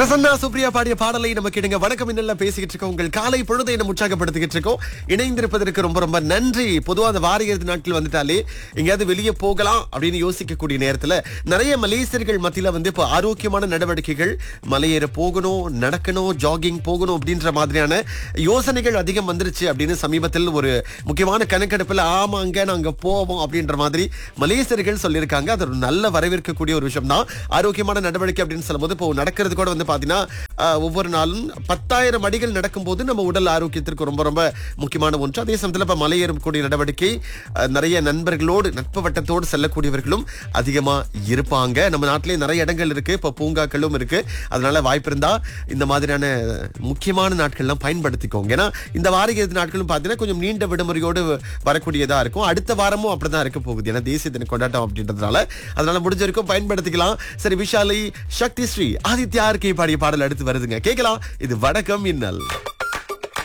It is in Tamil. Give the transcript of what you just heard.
பிரசன்னா சுப்ரியா பாடிய பாடலை நம்ம கேடுங்க வணக்கம் என்னெல்லாம் பேசிக்கிட்டு இருக்கோம் உங்கள் காலை பொழுதை நம்ம உற்சாகப்படுத்திக்கிட்டு இருக்கோம் இணைந்திருப்பதற்கு ரொம்ப ரொம்ப நன்றி பொதுவா அந்த வார இறுதி நாட்கள் வந்துட்டாலே எங்கேயாவது வெளியே போகலாம் அப்படின்னு யோசிக்கக்கூடிய நேரத்துல நிறைய மலேசியர்கள் மத்தியில வந்து இப்போ ஆரோக்கியமான நடவடிக்கைகள் மலையேற போகணும் நடக்கணும் ஜாகிங் போகணும் அப்படின்ற மாதிரியான யோசனைகள் அதிகம் வந்துருச்சு அப்படின்னு சமீபத்தில் ஒரு முக்கியமான கணக்கெடுப்பில் ஆமாங்க நாங்க போவோம் அப்படின்ற மாதிரி மலேசியர்கள் சொல்லியிருக்காங்க அது ஒரு நல்ல வரவேற்கக்கூடிய ஒரு விஷயம் தான் ஆரோக்கியமான நடவடிக்கை அப்படின்னு சொல்லும்போது இப்போ நடக்கிறது கூட வந்து பாத்தீங்கன்னா ஆஹ், ஒவ்வொரு நாளும் பத்தாயிரம் அடிகள் நடக்கும்போது நம்ம உடல் ஆரோக்கியத்திற்கு ரொம்ப ரொம்ப முக்கியமான ஒன்று அதே சமயத்தில் இப்போ மலையேறக்கூடிய நடவடிக்கை ஆஹ், நிறைய நண்பர்களோடு நட்பு வட்டத்தோடு செல்லக்கூடியவர்களும் அதிகமா இருப்பாங்க நம்ம நாட்டிலே நிறைய இடங்கள் இருக்கு இப்போ பூங்காக்களும் இருக்கு அதனால வாய்ப்பு இருந்தா இந்த மாதிரியான முக்கியமான நாட்கள்லாம் பயன்படுத்திக்கோங்க ஏன்னா இந்த வார இறுதி நாட்களும் பார்த்தீங்கன்னா கொஞ்சம் நீண்ட விடுமுறையோடு வரக்கூடியதா இருக்கும் அடுத்த வாரமும் அப்படிதான் இருக்க போகுது ஏன்னா தேசிய தின கொண்டாட்டம் அப்படின்றதுனால அதனால முடிஞ்ச வரைக்கும் பயன்படுத்திக்கலாம் சரி விஷாலி சக்தி ஸ்ரீ ஆதித்யா ஆர்கே பாடிய பாடல் அடுத்து வருதுங்க கேட்கலாம் இது வணக்கம் இன்னல்